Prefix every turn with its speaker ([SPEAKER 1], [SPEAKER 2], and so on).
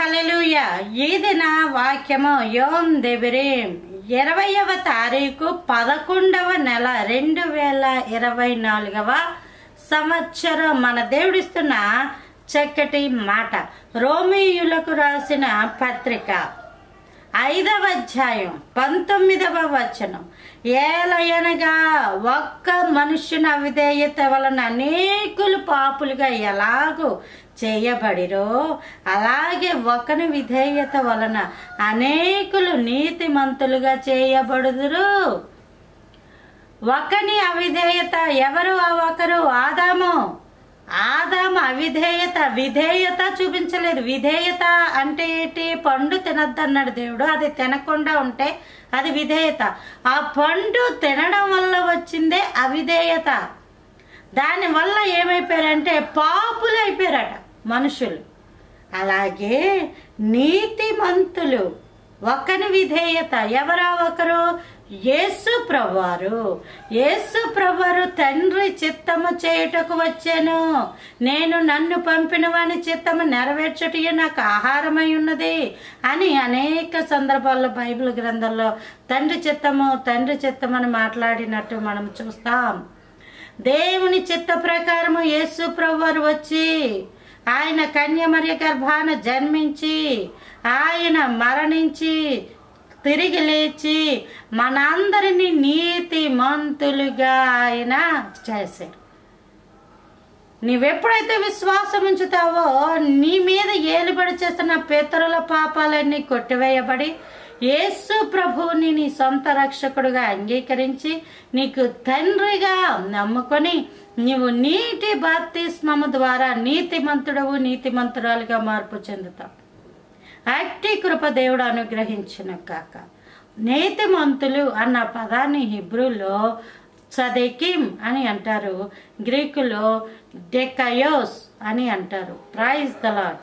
[SPEAKER 1] హల్లెలూయా ఇది నా వాక్యము యోం దెబిరేం ఇరవయవ తారీఖు పదకొండవ నెల రెండు వేల ఇరవై నాలుగవ సంవత్సరం మన దేవుడిస్తున్న చక్కటి మాట రోమియులకు రాసిన పత్రిక ఐదవ అధ్యాయం పంతొమ్మిదవ వచనం ఏలయనగా ఒక్క మనుష్యుని అవిధేయత వలన అనేకులు పాపులుగా ఎలాగో చేయబడిరో అలాగే ఒకని విధేయత వలన అనేకులు నీతిమంతులుగా చేయబడుదురు ఒకని అవిధేయత ఎవరు ఆ ఒకరు ఆదాము ఆదాము అవిధేయత విధేయత చూపించలేదు విధేయత అంటే ఏంటి పండు తినద్దన్నాడు దేవుడు అది తినకుండా ఉంటే అది విధేయత ఆ పండు తినడం వల్ల వచ్చిందే అవిధేయత దానివల్ల ఏమైపోయారంటే పాపులు అయిపోయారట మనుషులు అలాగే నీతిమంతులు ఒకని విధేయత ఎవరా ఒకరు యేసు ప్రభువారు యేసు ప్రభువారు తండ్రి చిత్తము చేయుటకు వచ్చాను నేను నన్ను పంపిన వాని చిత్తము నెరవేర్చుటయే నాకు ఆహారమై ఉన్నది అని అనేక సందర్భాల్లో బైబిల్ గ్రంథంలో తండ్రి చిత్తము తండ్రి చిత్తమని మాట్లాడినట్టు మనం చూస్తాం దేవుని చిత్త ప్రకారము యేసు ప్రభువారు వచ్చి ఆయన కన్యమర్య గర్భాన జన్మించి ఆయన మరణించి తిరిగి లేచి మనందరినీ నీతి మంతులుగా ఆయన చేశాడు నీవెప్పుడైతే విశ్వాసం ఉంచుతావో నీ మీద ఏలుబడి చేస్తున్న పితరుల పాపాలన్నీ కొట్టివేయబడి యేసు ప్రభువుని నీ సొంత రక్షకుడుగా అంగీకరించి నీకు తండ్రిగా నమ్ముకొని నీవు నీటి బాప్తిస్మము ద్వారా నీతిమంతుడవు నీతిమంతురాలుగా మార్పు చెందుతావు అట్టి కృప దేవుడు అనుగ్రహించిన కాక నీతిమంతులు అన్న పదాన్ని హిబ్రూలో సదెకిం అని అంటారు గ్రీకులో డెకయోస్ అని అంటారు ప్రైజ్ ద లాడ్